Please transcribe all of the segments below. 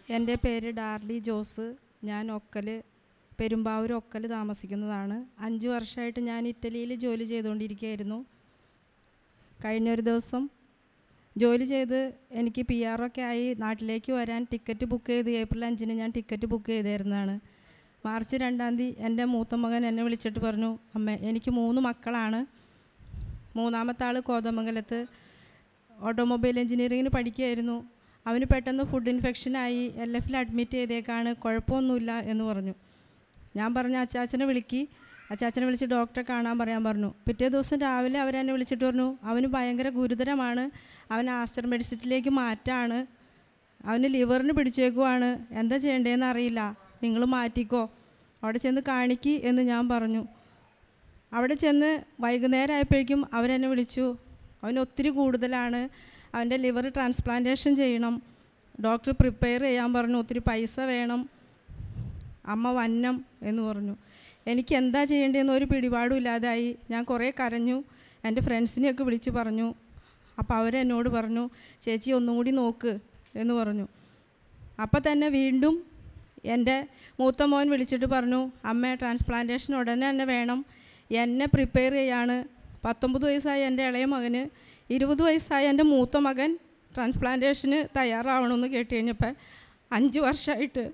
എൻ്റെ പേര് ഡാർലി ജോസ് ഞാൻ ഒക്കൽ പെരുമ്പാവൂർ ഒക്കൽ താമസിക്കുന്നതാണ് അഞ്ച് വർഷമായിട്ട് ഞാൻ ഇറ്റലിയിൽ ജോലി ചെയ്തുകൊണ്ടിരിക്കുകയായിരുന്നു കഴിഞ്ഞൊരു ദിവസം ജോലി ചെയ്ത് എനിക്ക് പി ആർ ഒക്കെ ആയി നാട്ടിലേക്ക് വരാൻ ടിക്കറ്റ് ബുക്ക് ചെയ്ത് ഏപ്രിൽ അഞ്ചിന് ഞാൻ ടിക്കറ്റ് ബുക്ക് ചെയ്തായിരുന്നതാണ് മാർച്ച് രണ്ടാം തീയതി എൻ്റെ മൂത്ത മകൻ എന്നെ വിളിച്ചിട്ട് പറഞ്ഞു അമ്മ എനിക്ക് മൂന്ന് മക്കളാണ് മൂന്നാമത്തെ ആൾ കോതമംഗലത്ത് ഓട്ടോമൊബൈൽ എഞ്ചിനീയറിങ്ങിന് പഠിക്കുകയായിരുന്നു അവന് പെട്ടെന്ന് ഫുഡ് ഇൻഫെക്ഷനായി എൽ എഫിൽ അഡ്മിറ്റ് ചെയ്തേക്കാണ് കുഴപ്പമൊന്നുമില്ല എന്ന് പറഞ്ഞു ഞാൻ പറഞ്ഞു അച്ചാച്ചനെ വിളിക്കി അച്ചാച്ചനെ വിളിച്ച് ഡോക്ടറെ കാണാൻ പറയാൻ പറഞ്ഞു പിറ്റേ ദിവസം രാവിലെ അവരെന്നെ വിളിച്ചിട്ട് പറഞ്ഞു അവന് ഭയങ്കര ഗുരുതരമാണ് അവൻ ആസ്റ്റർ മെഡിസിറ്റിലേക്ക് മാറ്റാണ് അവന് ലിവറിന് പിടിച്ചേക്കുവാണ് എന്താ ചെയ്യേണ്ടതെന്ന് അറിയില്ല നിങ്ങൾ മാറ്റിക്കോ അവിടെ ചെന്ന് കാണിക്കി എന്ന് ഞാൻ പറഞ്ഞു അവിടെ ചെന്ന് വൈകുന്നേരം ആയപ്പോഴേക്കും അവരെന്നെ വിളിച്ചു അവന് ഒത്തിരി കൂടുതലാണ് അവൻ്റെ ലിവർ ട്രാൻസ്പ്ലാന്റേഷൻ ചെയ്യണം ഡോക്ടർ പ്രിപ്പയർ ചെയ്യാൻ പറഞ്ഞു ഒത്തിരി പൈസ വേണം അമ്മ വന്നം എന്ന് പറഞ്ഞു എനിക്ക് എന്താ ചെയ്യേണ്ടതെന്ന് ഒരു പിടിപാടും ഇല്ലാതായി ഞാൻ കുറേ കരഞ്ഞു എൻ്റെ ഫ്രണ്ട്സിനെയൊക്കെ വിളിച്ച് പറഞ്ഞു അപ്പോൾ അവരെന്നോട് പറഞ്ഞു ചേച്ചി ഒന്നും കൂടി നോക്ക് എന്ന് പറഞ്ഞു അപ്പോൾ തന്നെ വീണ്ടും എൻ്റെ മൂത്ത മോൻ വിളിച്ചിട്ട് പറഞ്ഞു അമ്മ ട്രാൻസ്പ്ലാന്റേഷൻ ഉടനെ തന്നെ വേണം എന്നെ പ്രിപ്പയർ ചെയ്യാണ് പത്തൊമ്പത് വയസ്സായ എൻ്റെ ഇളയ മകന് ഇരുപത് വയസ്സായ എൻ്റെ മൂത്ത മകൻ ട്രാൻസ്പ്ലാന്റേഷന് തയ്യാറാവണമെന്ന് കേട്ട് കഴിഞ്ഞപ്പോൾ അഞ്ച് വർഷമായിട്ട്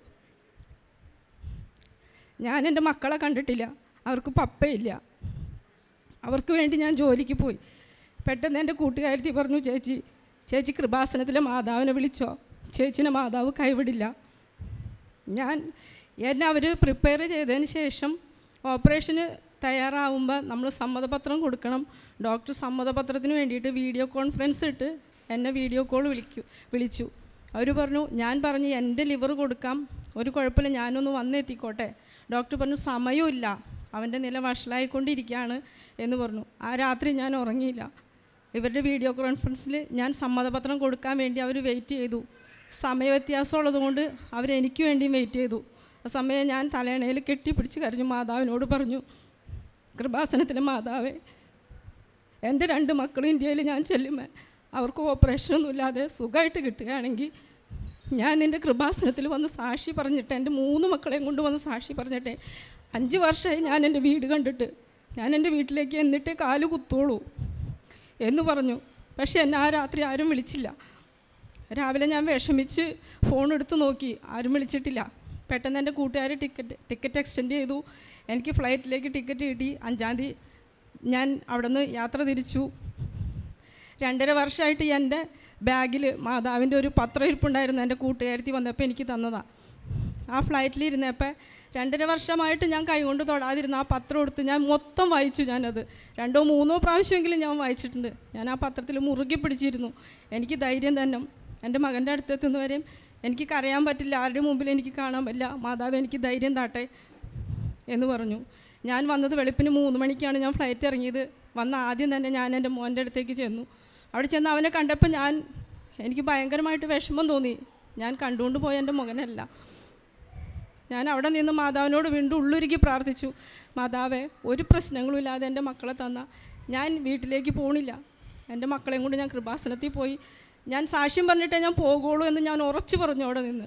ഞാൻ എൻ്റെ മക്കളെ കണ്ടിട്ടില്ല അവർക്ക് പപ്പയില്ല അവർക്ക് വേണ്ടി ഞാൻ ജോലിക്ക് പോയി പെട്ടെന്ന് എൻ്റെ കൂട്ടുകാരത്തി പറഞ്ഞു ചേച്ചി ചേച്ചി കൃപാസനത്തിലെ മാതാവിനെ വിളിച്ചോ ചേച്ചിനെ മാതാവ് കൈവിടില്ല ഞാൻ എന്നെ അവർ പ്രിപ്പയർ ചെയ്തതിന് ശേഷം ഓപ്പറേഷന് തയ്യാറാവുമ്പോൾ നമ്മൾ സമ്മതപത്രം കൊടുക്കണം ഡോക്ടർ സമ്മതപത്രത്തിന് വേണ്ടിയിട്ട് വീഡിയോ കോൺഫറൻസ് ഇട്ട് എന്നെ വീഡിയോ കോൾ വിളിക്കു വിളിച്ചു അവർ പറഞ്ഞു ഞാൻ പറഞ്ഞു എൻ്റെ ലിവർ കൊടുക്കാം ഒരു കുഴപ്പമില്ല ഞാനൊന്ന് വന്നെത്തിക്കോട്ടെ ഡോക്ടർ പറഞ്ഞു സമയമില്ല അവൻ്റെ നില വഷളായിക്കൊണ്ടിരിക്കുകയാണ് എന്ന് പറഞ്ഞു ആ രാത്രി ഞാൻ ഉറങ്ങിയില്ല ഇവരുടെ വീഡിയോ കോൺഫറൻസിൽ ഞാൻ സമ്മതപത്രം കൊടുക്കാൻ വേണ്ടി അവർ വെയിറ്റ് ചെയ്തു സമയവ്യത്യാസമുള്ളത് കൊണ്ട് അവരെനിക്ക് വേണ്ടിയും വെയിറ്റ് ചെയ്തു ആ സമയം ഞാൻ തലേണയിൽ കെട്ടിപ്പിടിച്ച് കരഞ്ഞു മാതാവിനോട് പറഞ്ഞു കൃപാസനത്തിലെ മാതാവേ എൻ്റെ രണ്ട് മക്കളും ഇന്ത്യയിൽ ഞാൻ ചെല്ലുമ്പോൾ അവർക്ക് ഓപ്പറേഷനൊന്നും ഇല്ലാതെ സുഖമായിട്ട് കിട്ടുകയാണെങ്കിൽ ഞാൻ എൻ്റെ കൃപാസനത്തിൽ വന്ന് സാക്ഷി പറഞ്ഞിട്ട് എൻ്റെ മൂന്ന് മക്കളെയും കൊണ്ട് വന്ന് സാക്ഷി പറഞ്ഞിട്ടെ അഞ്ച് വർഷമായി ഞാൻ എൻ്റെ വീട് കണ്ടിട്ട് ഞാൻ എൻ്റെ വീട്ടിലേക്ക് എന്നിട്ടേ കാല് കുത്തോളൂ എന്ന് പറഞ്ഞു പക്ഷേ എന്നെ ആ രാത്രി ആരും വിളിച്ചില്ല രാവിലെ ഞാൻ വിഷമിച്ച് ഫോൺ എടുത്ത് നോക്കി ആരും വിളിച്ചിട്ടില്ല പെട്ടെന്ന് എൻ്റെ കൂട്ടുകാർ ടിക്കറ്റ് ടിക്കറ്റ് എക്സ്റ്റെൻഡ് ചെയ്തു എനിക്ക് ഫ്ലൈറ്റിലേക്ക് ടിക്കറ്റ് കിട്ടി അഞ്ചാം തീയതി ഞാൻ അവിടെ നിന്ന് യാത്ര തിരിച്ചു രണ്ടര വർഷമായിട്ട് എൻ്റെ ബാഗിൽ മാതാവിൻ്റെ ഒരു പത്രം ഇരിപ്പുണ്ടായിരുന്നു എൻ്റെ കൂട്ടുകാരത്തി വന്നപ്പോൾ എനിക്ക് തന്നതാണ് ആ ഫ്ലൈറ്റിൽ ഇരുന്നപ്പോൾ രണ്ടര വർഷമായിട്ട് ഞാൻ കൈകൊണ്ട് തൊടാതിരുന്ന ആ പത്രം എടുത്ത് ഞാൻ മൊത്തം വായിച്ചു ഞാനത് രണ്ടോ മൂന്നോ പ്രാവശ്യമെങ്കിലും ഞാൻ വായിച്ചിട്ടുണ്ട് ഞാൻ ആ പത്രത്തിൽ മുറുകെ പിടിച്ചിരുന്നു എനിക്ക് ധൈര്യം തന്നെ എൻ്റെ മകൻ്റെ അടുത്തെത്തുന്നവരെയും എനിക്ക് കരയാൻ പറ്റില്ല ആരുടെ മുമ്പിൽ എനിക്ക് കാണാൻ പറ്റില്ല മാതാവ് എനിക്ക് ധൈര്യം താട്ടെ എന്ന് പറഞ്ഞു ഞാൻ വന്നത് വെളുപ്പിന് മൂന്ന് മണിക്കാണ് ഞാൻ ഫ്ലൈറ്റ് ഇറങ്ങിയത് വന്ന ആദ്യം തന്നെ ഞാൻ എൻ്റെ മോൻ്റെ അടുത്തേക്ക് ചെന്നു അവിടെ ചെന്ന് അവനെ കണ്ടപ്പോൾ ഞാൻ എനിക്ക് ഭയങ്കരമായിട്ട് വിഷമം തോന്നി ഞാൻ കണ്ടുകൊണ്ട് പോയ എൻ്റെ മകനല്ല ഞാൻ അവിടെ നിന്ന് മാതാവിനോട് വീണ്ടും ഉള്ളുരുക്കി പ്രാർത്ഥിച്ചു മാതാവേ ഒരു പ്രശ്നങ്ങളും ഇല്ലാതെ എൻ്റെ മക്കളെ തന്ന ഞാൻ വീട്ടിലേക്ക് പോണില്ല എൻ്റെ മക്കളെയും കൊണ്ട് ഞാൻ കൃപാസനത്തിൽ പോയി ഞാൻ സാക്ഷ്യം പറഞ്ഞിട്ടേ ഞാൻ പോകുള്ളൂ എന്ന് ഞാൻ ഉറച്ചു പറഞ്ഞു അവിടെ നിന്ന്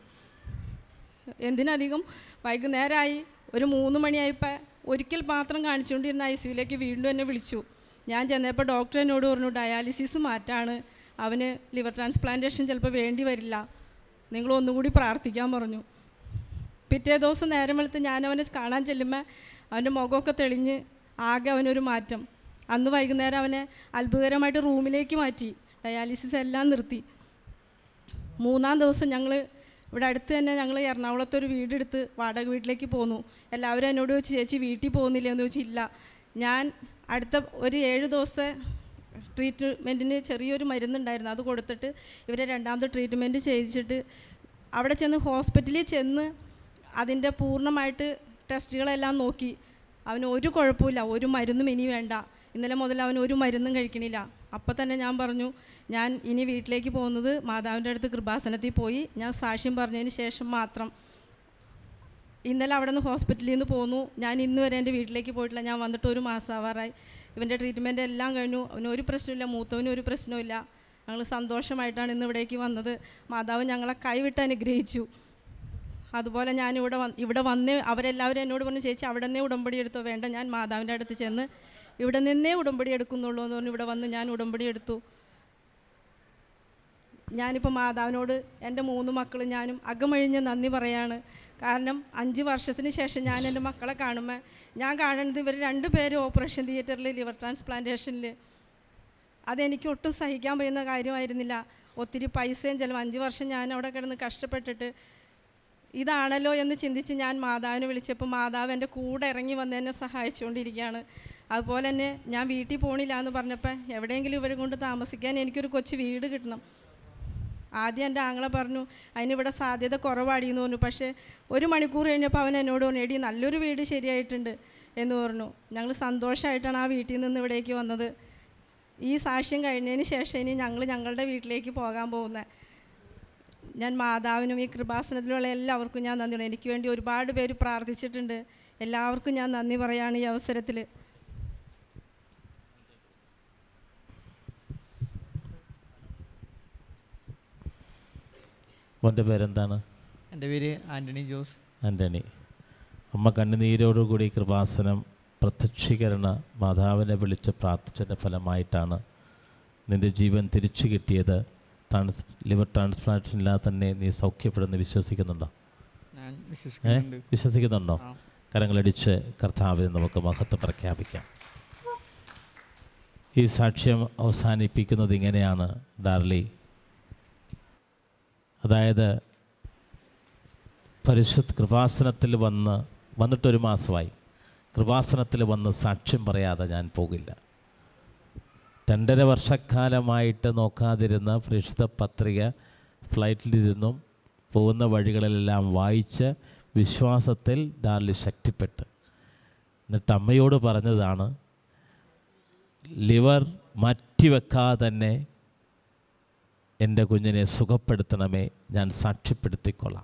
എന്തിനധികം വൈകുന്നേരമായി ഒരു മൂന്ന് മണിയായപ്പോൾ ഒരിക്കൽ മാത്രം കാണിച്ചുകൊണ്ടിരുന്ന ഐ സിയുലേക്ക് വീണ്ടും എന്നെ വിളിച്ചു ഞാൻ ചെന്നപ്പോൾ ഡോക്ടർ എന്നോട് പറഞ്ഞു ഡയാലിസിസ് മാറ്റാണ് അവന് ലിവർ ട്രാൻസ്പ്ലാന്റേഷൻ ചിലപ്പോൾ വേണ്ടി വരില്ല നിങ്ങൾ ഒന്നുകൂടി പ്രാർത്ഥിക്കാൻ പറഞ്ഞു പിറ്റേ ദിവസം നേരം വെളുത്ത് ഞാൻ അവനെ കാണാൻ ചെല്ലുമ്പോൾ അവൻ്റെ മുഖമൊക്കെ തെളിഞ്ഞ് ആകെ അവനൊരു മാറ്റം അന്ന് വൈകുന്നേരം അവനെ അത്ഭുതകരമായിട്ട് റൂമിലേക്ക് മാറ്റി ഡയാലിസിസ് എല്ലാം നിർത്തി മൂന്നാം ദിവസം ഞങ്ങൾ ഇവിടെ അടുത്ത് തന്നെ ഞങ്ങൾ എറണാകുളത്ത് ഒരു വീടെടുത്ത് വാടക വീട്ടിലേക്ക് പോന്നു എല്ലാവരും എന്നോട് ചോദിച്ചു ചേച്ചി വീട്ടിൽ പോകുന്നില്ല എന്ന് ചോദിച്ചില്ല ഞാൻ അടുത്ത ഒരു ഏഴ് ദിവസത്തെ ട്രീറ്റ്മെൻറ്റിന് ചെറിയൊരു മരുന്നുണ്ടായിരുന്നു അത് കൊടുത്തിട്ട് ഇവരെ രണ്ടാമത്തെ ട്രീറ്റ്മെൻറ്റ് ചെയ്യിച്ചിട്ട് അവിടെ ചെന്ന് ഹോസ്പിറ്റലിൽ ചെന്ന് അതിൻ്റെ പൂർണ്ണമായിട്ട് ടെസ്റ്റുകളെല്ലാം നോക്കി അവന് ഒരു കുഴപ്പമില്ല ഒരു മരുന്നും ഇനി വേണ്ട ഇന്നലെ മുതൽ അവൻ ഒരു മരുന്നും കഴിക്കണില്ല അപ്പം തന്നെ ഞാൻ പറഞ്ഞു ഞാൻ ഇനി വീട്ടിലേക്ക് പോകുന്നത് മാതാവിൻ്റെ അടുത്ത് കൃപാസനത്തിൽ പോയി ഞാൻ സാക്ഷ്യം പറഞ്ഞതിന് ശേഷം മാത്രം ഇന്നലെ അവിടെ നിന്ന് ഹോസ്പിറ്റലിൽ നിന്ന് പോന്നു ഞാൻ ഇന്ന് വരെ എൻ്റെ വീട്ടിലേക്ക് പോയിട്ടില്ല ഞാൻ വന്നിട്ട് ഒരു മാസം ആവാറായി ഇവൻ്റെ ട്രീറ്റ്മെൻറ്റ് എല്ലാം കഴിഞ്ഞു അവന് ഒരു പ്രശ്നമില്ല മൂത്തവന് ഒരു പ്രശ്നമില്ല ഞങ്ങൾ സന്തോഷമായിട്ടാണ് ഇന്ന് ഇവിടേക്ക് വന്നത് മാതാവ് ഞങ്ങളെ കൈവിട്ട് അനുഗ്രഹിച്ചു അതുപോലെ ഞാൻ ഇവിടെ വന്ന് ഇവിടെ വന്ന് അവരെല്ലാവരും എന്നോട് പറഞ്ഞു ചേച്ചി അവിടെ നിന്നേ ഉടമ്പടി എടുത്തോ വേണ്ട ഞാൻ മാതാവിൻ്റെ അടുത്ത് ചെന്ന് ഇവിടെ നിന്നേ ഉടമ്പടി എടുക്കുന്നുള്ളൂ എന്ന് പറഞ്ഞു ഇവിടെ വന്ന് ഞാൻ ഉടമ്പടി എടുത്തു ഞാനിപ്പോൾ മാതാവിനോട് എൻ്റെ മൂന്ന് മക്കളും ഞാനും അകമഴിഞ്ഞ് നന്ദി പറയാണ് കാരണം അഞ്ച് വർഷത്തിന് ശേഷം ഞാൻ എൻ്റെ മക്കളെ കാണുമ്പോൾ ഞാൻ കാണുന്നത് ഇവർ രണ്ട് പേരും ഓപ്പറേഷൻ തിയേറ്ററിൽ ലിവർ ട്രാൻസ്പ്ലാന്റേഷനിൽ അതെനിക്ക് ഒട്ടും സഹിക്കാൻ പറ്റുന്ന കാര്യമായിരുന്നില്ല ഒത്തിരി പൈസയും ചിലവ് അഞ്ച് വർഷം ഞാൻ അവിടെ കിടന്ന് കഷ്ടപ്പെട്ടിട്ട് ഇതാണല്ലോ എന്ന് ചിന്തിച്ച് ഞാൻ മാതാവിനെ വിളിച്ചപ്പോൾ മാതാവ് എൻ്റെ കൂടെ ഇറങ്ങി വന്ന് എന്നെ സഹായിച്ചുകൊണ്ടിരിക്കുകയാണ് അതുപോലെ തന്നെ ഞാൻ വീട്ടിൽ പോണില്ല എന്ന് പറഞ്ഞപ്പോൾ എവിടെയെങ്കിലും ഇവരെ കൊണ്ട് താമസിക്കാൻ എനിക്കൊരു കൊച്ചു വീട് കിട്ടണം ആദ്യം എൻ്റെ ആങ്ങളെ പറഞ്ഞു അതിനിവിടെ സാധ്യത കുറവാടിയെന്ന് പറഞ്ഞു പക്ഷേ ഒരു മണിക്കൂർ കഴിഞ്ഞപ്പോൾ അവൻ എന്നോട് പറഞ്ഞു എടി നല്ലൊരു വീട് ശരിയായിട്ടുണ്ട് എന്ന് പറഞ്ഞു ഞങ്ങൾ സന്തോഷമായിട്ടാണ് ആ വീട്ടിൽ നിന്ന് ഇവിടേക്ക് വന്നത് ഈ സാക്ഷ്യം കഴിഞ്ഞതിന് ശേഷം ഇനി ഞങ്ങൾ ഞങ്ങളുടെ വീട്ടിലേക്ക് പോകാൻ പോകുന്നത് ഞാൻ മാതാവിനും ഈ കൃപാസനത്തിലുള്ള എല്ലാവർക്കും ഞാൻ നന്ദി പറയും എനിക്ക് വേണ്ടി ഒരുപാട് പേര് പ്രാർത്ഥിച്ചിട്ടുണ്ട് എല്ലാവർക്കും ഞാൻ നന്ദി പറയാണ് ഈ അവസരത്തിൽ മോൻ്റെ പേരെന്താണ് എൻ്റെ പേര് ആൻ്റണി ജോസ് ആൻ്റണി അമ്മ കണ്ണുനീരോടുകൂടി കൃപാസനം പ്രത്യക്ഷീകരണ മാതാവിനെ വിളിച്ച് പ്രാർത്ഥിച്ചതിൻ്റെ ഫലമായിട്ടാണ് നിൻ്റെ ജീവൻ തിരിച്ചു കിട്ടിയത് ട്രാൻസ് ലിവർ ട്രാൻസ്പ്ലാന്റേഷൻ ഇല്ലാതെ തന്നെ നീ സൗഖ്യപ്പെടുമെന്ന് വിശ്വസിക്കുന്നുണ്ടോ ഞാൻ ഏ വിശ്വസിക്കുന്നുണ്ട് വിശ്വസിക്കുന്നുണ്ടോ ആ. കരങ്ങളടിച്ച് കർത്താവിന് നമുക്ക് മഹത്വം പ്രഖ്യാപിക്കാം ഈ സാക്ഷ്യം അവസാനിപ്പിക്കുന്നത് ഇങ്ങനെയാണ് ഡാർലി അതായത് പരിശുദ്ധ കൃപാസനത്തിൽ വന്ന് വന്നിട്ടൊരു മാസമായി കൃപാസനത്തിൽ വന്ന് സാക്ഷ്യം പറയാതെ ഞാൻ പോകില്ല രണ്ടര വർഷക്കാലമായിട്ട് നോക്കാതിരുന്ന പരിശുദ്ധ പത്രിക ഫ്ലൈറ്റിലിരുന്നും പോകുന്ന വഴികളിലെല്ലാം വായിച്ച് വിശ്വാസത്തിൽ ഡാർലി ശക്തിപ്പെട്ട് എന്നിട്ട് അമ്മയോട് പറഞ്ഞതാണ് ലിവർ മാറ്റിവെക്കാതെ തന്നെ എൻ്റെ കുഞ്ഞിനെ സുഖപ്പെടുത്തണമേ ഞാൻ സാക്ഷ്യപ്പെടുത്തിക്കൊള്ളാം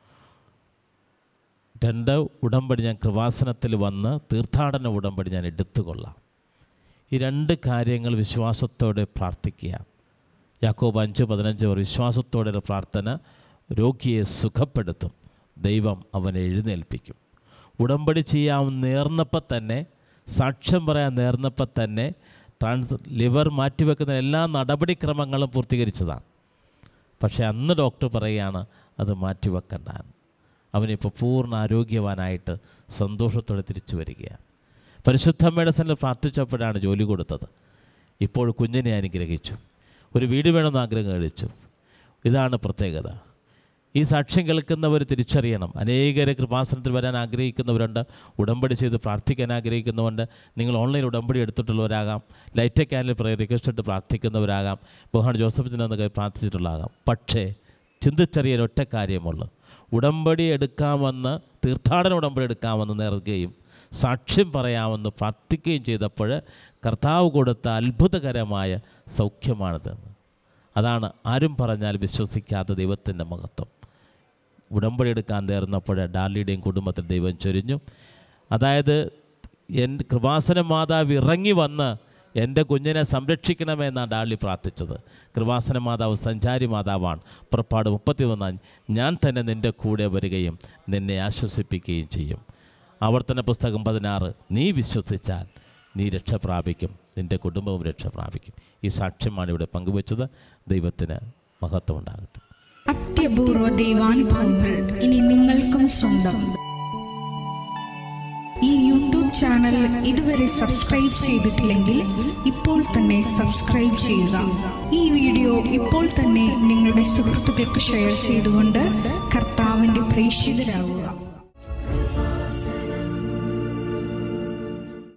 രണ്ട് ഉടമ്പടി ഞാൻ കൃപാസനത്തിൽ വന്ന് തീർത്ഥാടന ഉടമ്പടി ഞാൻ എടുത്തുകൊള്ളാം ഈ രണ്ട് കാര്യങ്ങൾ വിശ്വാസത്തോടെ പ്രാർത്ഥിക്കുക യാക്കോബ് അഞ്ച് പതിനഞ്ച് വരെ വിശ്വാസത്തോടെ ഒരു പ്രാർത്ഥന രോഗിയെ സുഖപ്പെടുത്തും ദൈവം അവനെ എഴുന്നേൽപ്പിക്കും ഉടമ്പടി ചെയ്യാൻ നേർന്നപ്പോൾ തന്നെ സാക്ഷ്യം പറയാൻ നേർന്നപ്പോൾ തന്നെ ട്രാൻസ് ലിവർ മാറ്റിവെക്കുന്ന എല്ലാ നടപടിക്രമങ്ങളും പൂർത്തീകരിച്ചതാണ് പക്ഷേ അന്ന് ഡോക്ടർ പറയുകയാണ് അത് മാറ്റിവെക്കണ്ട എന്ന് അവനിപ്പോൾ പൂർണ്ണ ആരോഗ്യവാനായിട്ട് സന്തോഷത്തോടെ തിരിച്ചു വരികയാണ് പരിശുദ്ധമ്മയുടെ സന്നിൽ പ്രാർത്ഥിച്ചപ്പോഴാണ് ജോലി കൊടുത്തത് ഇപ്പോൾ കുഞ്ഞിനെ അനുഗ്രഹിച്ചു ഒരു വീട് വേണമെന്ന് ആഗ്രഹം കഴിച്ചു ഇതാണ് പ്രത്യേകത ഈ സാക്ഷ്യം കേൾക്കുന്നവർ തിരിച്ചറിയണം അനേകരെ കൃപാസനത്തിൽ വരാൻ ആഗ്രഹിക്കുന്നവരുണ്ട് ഉടമ്പടി ചെയ്ത് പ്രാർത്ഥിക്കാൻ ആഗ്രഹിക്കുന്നവരുണ്ട് നിങ്ങൾ ഓൺലൈൻ ഉടമ്പടി എടുത്തിട്ടുള്ളവരാകാം ലൈറ്റ് ക്യാനിൽ പ്രയർ റിക്വസ്റ്റ് ഇട്ട് പ്രാർത്ഥിക്കുന്നവരാകാം ബഹുമാൻ ജോസഫിനൊക്കെ പ്രാർത്ഥിച്ചിട്ടുള്ളതാകാം പക്ഷേ ചിന്തിച്ചറിയാൻ ഒറ്റ കാര്യമുള്ളൂ ഉടമ്പടി എടുക്കാമെന്ന് തീർത്ഥാടന ഉടമ്പടി എടുക്കാമെന്ന് നേർക്കുകയും സാക്ഷ്യം പറയാമെന്ന് പ്രാർത്ഥിക്കുകയും ചെയ്തപ്പോൾ കർത്താവ് കൊടുത്ത അത്ഭുതകരമായ സൗഖ്യമാണിതെന്ന് അതാണ് ആരും പറഞ്ഞാൽ വിശ്വസിക്കാത്ത ദൈവത്തിൻ്റെ മഹത്വം ഉടമ്പടി എടുക്കാൻ നേർന്നപ്പോൾ ഡാലിയുടെയും കുടുംബത്തിൽ ദൈവം ചൊരിഞ്ഞു അതായത് എൻ കൃപാസന മാതാവ് ഇറങ്ങി വന്ന് എൻ്റെ കുഞ്ഞിനെ സംരക്ഷിക്കണമെന്നാണ് ഡാലി പ്രാർത്ഥിച്ചത് കൃപാസന മാതാവ് സഞ്ചാരി മാതാവാണ് പുറപ്പാട് മുപ്പത്തി ഒന്നാം ഞാൻ തന്നെ നിൻ്റെ കൂടെ വരികയും നിന്നെ ആശ്വസിപ്പിക്കുകയും ചെയ്യും ആവർത്തന പുസ്തകം പതിനാറ് നീ വിശ്വസിച്ചാൽ നീ രക്ഷ പ്രാപിക്കും നിൻ്റെ കുടുംബവും രക്ഷ പ്രാപിക്കും ഈ സാക്ഷ്യമാണ് ഇവിടെ പങ്കുവച്ചത് ദൈവത്തിന് മഹത്വം ഉണ്ടാകട്ടെ അത്യപൂർവ ദൈവാനുഭവങ്ങൾ ഇനി നിങ്ങൾക്കും സ്വന്തം ഈ യൂട്യൂബ് ചാനൽ ഇതുവരെ സബ്സ്ക്രൈബ് ചെയ്തിട്ടില്ലെങ്കിൽ ഇപ്പോൾ തന്നെ സബ്സ്ക്രൈബ് ചെയ്യുക ഈ വീഡിയോ ഇപ്പോൾ തന്നെ നിങ്ങളുടെ സുഹൃത്തുക്കൾക്ക് ഷെയർ ചെയ്തുകൊണ്ട് കർത്താവിൻ്റെ പ്രേക്ഷിതരാകുക